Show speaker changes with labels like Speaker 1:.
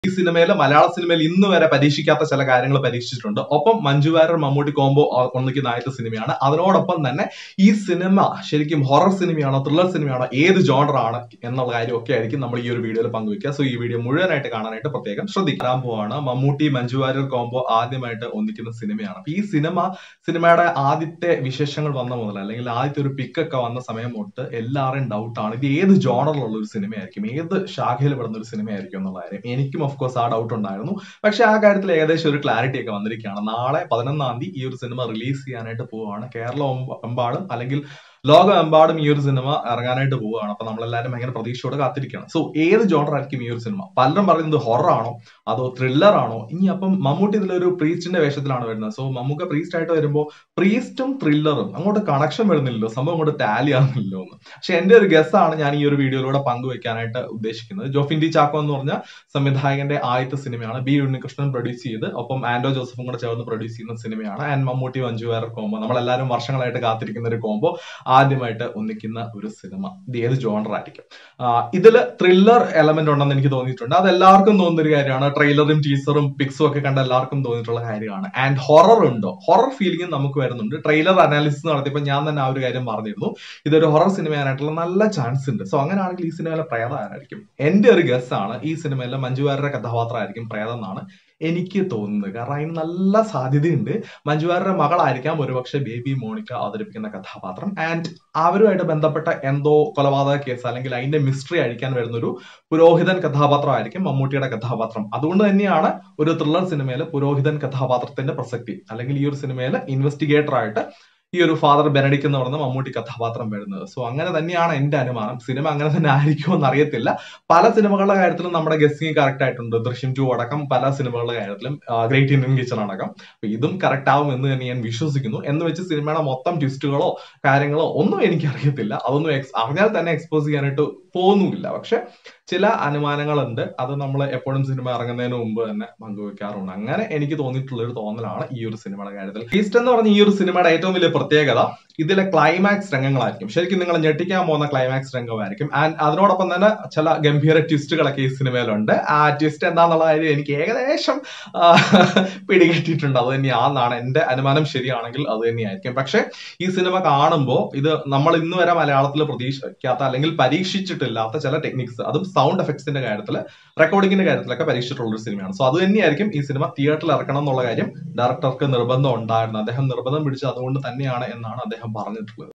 Speaker 1: ഈ സിനിമയിൽ മലയാള സിനിമയിൽ ഇന്ന് വരെ പരീക്ഷിക്കാത്ത ചില കാര്യങ്ങൾ പരീക്ഷിച്ചിട്ടുണ്ട് ഒപ്പം മഞ്ജു വാര്യർ മമ്മൂട്ടി കോംബോ ഒന്നിക്കുന്ന ആദ്യത്തെ സിനിമയാണ് അതിനോടൊപ്പം തന്നെ ഈ സിനിമ ശരിക്കും ഹൊറർ സിനിമയാണോ ത്രില്ലർ സിനിമയാണോ ഏത് ജോണർ ആണ് എന്നുള്ള കാര്യമൊക്കെ ആയിരിക്കും നമ്മൾ ഈ ഒരു വീഡിയോയിൽ പങ്കുവയ്ക്കുക സോ ഈ വീഡിയോ മുഴുവനായിട്ട് കാണാനായിട്ട് പ്രത്യേകം ശ്രദ്ധിക്കാൻ പോവാണ് മമ്മൂട്ടി മഞ്ജു വാര്യർ കോംബോ ആദ്യമായിട്ട് ഒന്നിക്കുന്ന സിനിമയാണ് അപ്പൊ ഈ സിനിമ സിനിമയുടെ ആദ്യത്തെ വിശേഷങ്ങൾ വന്ന മുതൽ അല്ലെങ്കിൽ ആദ്യത്തെ ഒരു പിക്കൊക്കെ വന്ന സമയം തൊട്ട് എല്ലാവരുടെയും ഡൗട്ടാണ് ഇത് ഏത് ജോണറിലുള്ള ഒരു സിനിമയായിരിക്കും ഏത് ശാഖയിൽ പെടുന്ന ഒരു സിനിമയായിരിക്കും എന്നുള്ള കാര്യം എനിക്കും ഓഫ് കോഴ്സ് ആ ഡൗട്ട് ഉണ്ടായിരുന്നു പക്ഷെ ആ കാര്യത്തിൽ ഏകദേശം ഒരു ക്ലാരിറ്റി ഒക്കെ വന്നിരിക്കുകയാണ് നാളെ പതിനൊന്നാം തീയതി ഈ ഒരു സിനിമ റിലീസ് ചെയ്യാനായിട്ട് പോവുകയാണ് കേരളം എമ്പാടും അല്ലെങ്കിൽ ലോകമെമ്പാടും ഈ ഒരു സിനിമ ഇറങ്ങാനായിട്ട് പോവുകയാണ് അപ്പൊ നമ്മളെല്ലാവരും ഭയങ്കര പ്രതീക്ഷയോടെ കാത്തിരിക്കുകയാണ് സോ ഏത് ജോണർ ആയിരിക്കും ഈ ഒരു സിനിമ പലരും പറയുന്നത് ഹൊറർ ആണോ അതോ ത്രില്ലർ ആണോ ഇനി അപ്പം മമ്മൂട്ടി ഇതിലൊരു പ്രീസ്റ്റിന്റെ വേഷത്തിലാണ് വരുന്നത് സോ മമ്മൂക്ക പ്രീസ്റ്റ് ആയിട്ട് വരുമ്പോൾ പ്രീസ്റ്റും ത്രില്ലറും അങ്ങോട്ട് കണക്ഷൻ വരുന്നില്ലല്ലോ സംഭവം അങ്ങോട്ട് ടാലി ആകുന്നില്ലോ എന്ന് പക്ഷെ എന്റെ ഒരു ഗസ് ആണ് ഞാൻ ഈ ഒരു വീഡിയോയിലൂടെ പങ്കുവെക്കാനായിട്ട് ഉദ്ദേശിക്കുന്നത് ജോഫിൻ ഡി ചാക്കോ എന്ന് പറഞ്ഞ സംവിധായകന്റെ ആദ്യത്തെ സിനിമയാണ് ബി ഉണ്ണികൃഷ്ണൻ പ്രൊഡ്യൂസ് ചെയ്ത് ഒപ്പം ആൻഡോ ജോസഫും കൂടെ ചേർന്ന് പ്രൊഡ്യൂസ് ചെയ്യുന്ന സിനിമയാണ് ആൻഡ് മമ്മൂട്ടി മഞ്ജു വാര്യർ കോംബോ നമ്മളെല്ലാവരും വർഷങ്ങളായിട്ട് കാത്തിരിക്കുന്ന ഒരു കോംബോ ആദ്യമായിട്ട് ഒന്നിക്കുന്ന ഒരു സിനിമ ഇത് ഏത് ജോണർ ആയിരിക്കും ഇതിൽ ത്രില്ലർ എലമെന്റ് ഉണ്ടെന്ന് എനിക്ക് തോന്നിയിട്ടുണ്ട് അത് എല്ലാവർക്കും തോന്നുന്ന ഒരു കാര്യമാണ് ട്രെയിലറും ടീസറും പിക്സും ഒക്കെ കണ്ട എല്ലാവർക്കും തോന്നിയിട്ടുള്ള കാര്യമാണ് ആൻഡ് ഹൊറർ ഉണ്ടോ ഹൊറർ ഫീലിംഗ് നമുക്ക് വരുന്നുണ്ട് ട്രെയിലർ അനാലിസിസ് നടത്തിയപ്പോൾ ഞാൻ തന്നെ ആ ഒരു കാര്യം പറഞ്ഞിരുന്നു ഇതൊരു ഹൊറർ സിനിമയാനായിട്ടുള്ള നല്ല ചാൻസ് ഉണ്ട് സോ അങ്ങനെയാണെങ്കിൽ ഈ സിനിമയിലെ പ്രേതം ആരായിരിക്കും എന്റെ ഒരു ഗസ് ആണ് ഈ സിനിമയിലെ മഞ്ജു വാര്യരുടെ കഥാപാത്രമായിരിക്കും പ്രേതം എന്നാണ് എനിക്ക് തോന്നുന്നത് കാരണം അതിന് നല്ല സാധ്യതയുണ്ട് മഞ്ജുവാരുടെ മകളായിരിക്കാം ഒരുപക്ഷെ ബേബി മോണിക്ക അവതരിപ്പിക്കുന്ന കഥാപാത്രം ആൻഡ് അവരുമായിട്ട് ബന്ധപ്പെട്ട എന്തോ കൊലപാതക കേസ് അല്ലെങ്കിൽ അതിന്റെ മിസ്റ്ററി അഴിക്കാൻ വരുന്ന ഒരു പുരോഹിതൻ കഥാപാത്രമായിരിക്കും മമ്മൂട്ടിയുടെ കഥാപാത്രം അതുകൊണ്ട് തന്നെയാണ് ഒരു ത്രില്ലർ സിനിമയിൽ പുരോഹിതൻ കഥാപാത്രത്തിന്റെ പ്രസക്തി അല്ലെങ്കിൽ ഈ ഒരു സിനിമയിൽ ഇൻവെസ്റ്റിഗേറ്റർ ആയിട്ട് ഈ ഒരു ഫാദർ ബെനഡിക് എന്ന് പറയുന്ന മമ്മൂട്ടി കഥാപാത്രം വരുന്നത് സോ അങ്ങനെ തന്നെയാണ് എന്റെ അനുമാനം സിനിമ അങ്ങനെ തന്നെ ആയിരിക്കുമോ എന്ന് അറിയത്തില്ല പല സിനിമകളുടെ കാര്യത്തിലും നമ്മുടെ ഗസ്സിങ് കറക്റ്റ് ആയിട്ടുണ്ട് ദൃശ്യം ടു അടക്കം പല സിനിമകളുടെ കാര്യത്തിലും ഗ്രേറ്റ് ഇന്ത്യൻ കിച്ചൺ അടക്കം ഇതും കറക്റ്റ് ആവും എന്ന് തന്നെ ഞാൻ വിശ്വസിക്കുന്നു എന്ന് വെച്ച് സിനിമയുടെ മൊത്തം ട്വിസ്റ്റുകളോ കാര്യങ്ങളോ ഒന്നും എനിക്ക് അറിയത്തില്ല അതൊന്നും അറിഞ്ഞാൽ തന്നെ എക്സ്പോസ് ചെയ്യാനായിട്ട് പോകുന്നുമില്ല പക്ഷെ ചില അനുമാനങ്ങളുണ്ട് അത് നമ്മൾ എപ്പോഴും സിനിമ ഇറങ്ങുന്നതിന് മുമ്പ് തന്നെ പങ്കുവെക്കാറുണ്ട് അങ്ങനെ എനിക്ക് തോന്നിയിട്ടുള്ള ഒരു തോന്നലാണ് ഈ ഒരു സിനിമയുടെ കാര്യത്തിൽ ഫീസ്റ്റ് എന്ന് പറഞ്ഞ ഈ ഒരു സിനിമയുടെ ഏറ്റവും വലിയ പ്രത്യേകത ഇതിലെ ക്ലൈമാക്സ് രംഗങ്ങളായിരിക്കും ശരിക്കും നിങ്ങൾ ഞെട്ടിക്കാൻ പോകുന്ന ക്ലൈമാക്സ് രംഗമായിരിക്കും ആൻഡ് അതിനോടൊപ്പം തന്നെ ചില ഗംഭീര ട്വിസ്റ്റുകളൊക്കെ ഈ സിനിമയിലുണ്ട് ആ ട്വിസ്റ്റ് എന്താന്നുള്ള കാര്യം എനിക്ക് ഏകദേശം പിടികിട്ടിയിട്ടുണ്ട് അത് തന്നെയാണെന്നാണ് എന്റെ അനുമാനം ശരിയാണെങ്കിൽ അത് തന്നെയായിരിക്കും പക്ഷെ ഈ സിനിമ കാണുമ്പോൾ ഇത് നമ്മൾ ഇന്ന് വരെ മലയാളത്തിൽ പ്രതീക്ഷിക്കാത്ത അല്ലെങ്കിൽ പരീക്ഷിച്ചിട്ടില്ലാത്ത ചില ടെക്നിക്സ് അതും സൗണ്ട് എഫക്ട്സിന്റെ കാര്യത്തിൽ റെക്കോർഡിങ്ങിന്റെ കാര്യത്തിലൊക്കെ പരീക്ഷിച്ചിട്ടുള്ള ഒരു സിനിമയാണ് സോ അത് തന്നെയായിരിക്കും ഈ സിനിമ തിയേറ്ററിൽ ഇറക്കണം എന്നുള്ള കാര്യം ഡയറക്ടർക്ക് നിർബന്ധം ഉണ്ടായിരുന്നു അദ്ദേഹം നിർബന്ധം പിടിച്ചത് അതുകൊണ്ട് തന്നെയാണ് എന്നാണ് അദ്ദേഹം പറഞ്ഞിട്ടുള്ളത്